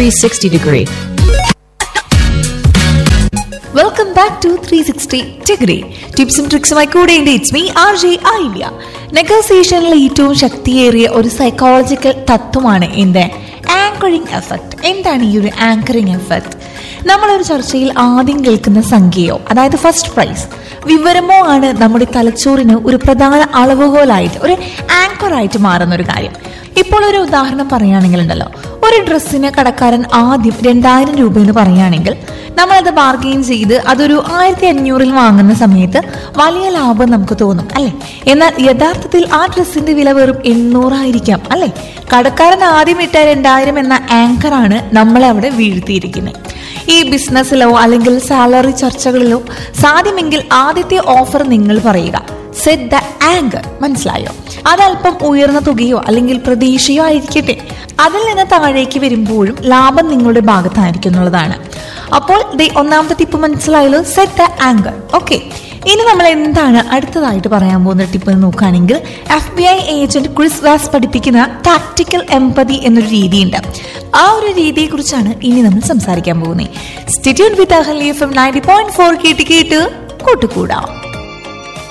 360 degree. Welcome back to three sixty degree ടിപ്സും ട്രിക്സുമായി കൂടെ it's me R J Aliya നെഗോസിയേഷനിലെ ഏറ്റവും ശക്തിയേറിയ ഒരു സൈക്കോളജിക്കൽ തത്വമാണ് എന്ത് ആങ്കറിംഗ് എഫക്ട് എന്താണ് ഈ ഒരു ആങ്കറിംഗ് എഫക്ട് നമ്മളൊരു ചർച്ചയിൽ ആദ്യം കേൾക്കുന്ന സംഖ്യയോ അതായത് ഫസ്റ്റ് പ്രൈസ് വിവരമോ ആണ് നമ്മുടെ തലച്ചോറിന് ഒരു പ്രധാന അളവുകോലായിട്ട് ഒരു ആങ്കറായിട്ട് മാറുന്ന ഒരു കാര്യം ഇപ്പോൾ ഒരു ഉദാഹരണം പറയുകയാണെങ്കിൽ ഉണ്ടല്ലോ ഒരു ഡ്രസ്സിന് കടക്കാരൻ ആദ്യം രണ്ടായിരം രൂപ എന്ന് പറയുകയാണെങ്കിൽ നമ്മളത് ബാർഗെയിൻ ചെയ്ത് അതൊരു ആയിരത്തി അഞ്ഞൂറിൽ വാങ്ങുന്ന സമയത്ത് വലിയ ലാഭം നമുക്ക് തോന്നും അല്ലെ എന്നാൽ യഥാർത്ഥത്തിൽ ആ ഡ്രസ്സിന്റെ വില വെറും എണ്ണൂറായിരിക്കാം അല്ലെ കടക്കാരൻ ആദ്യം ഇട്ട രണ്ടായിരം എന്ന ആങ്കറാണ് നമ്മളെ അവിടെ വീഴ്ത്തിയിരിക്കുന്നത് ഈ ബിസിനസ്സിലോ അല്ലെങ്കിൽ സാലറി ചർച്ചകളിലോ സാധ്യമെങ്കിൽ ആദ്യത്തെ ഓഫർ നിങ്ങൾ പറയുക സെറ്റ് ദ ആങ്കർ മനസ്സിലായോ അതല്പം ഉയർന്ന തുകയോ അല്ലെങ്കിൽ പ്രതീക്ഷയോ ആയിരിക്കട്ടെ അതിൽ നിന്ന് താഴേക്ക് വരുമ്പോഴും ലാഭം നിങ്ങളുടെ ഭാഗത്തായിരിക്കും എന്നുള്ളതാണ് അപ്പോൾ ദേ ഒന്നാമത്തെ ടിപ്പ് മനസ്സിലായല്ലോ സെറ്റ് ദ ആങ്കർ ഓക്കെ ഇനി നമ്മൾ എന്താണ് അടുത്തതായിട്ട് പറയാൻ പോകുന്ന ടിപ്പ് എന്ന് നോക്കുകയാണെങ്കിൽ F B I agent Chris Voss പഠിപ്പിക്കുന്ന ടാക്ടിക്കൽ എംപതി എന്നൊരു രീതിയുണ്ട് ആ ഒരു രീതിയെ കുറിച്ചാണ് ഇനി നമ്മൾ സംസാരിക്കാൻ പോകുന്നത് stay tuned with Ahali F M ninety point four കേട്ട് കേട്ട് കൂട്ടുകൂടാം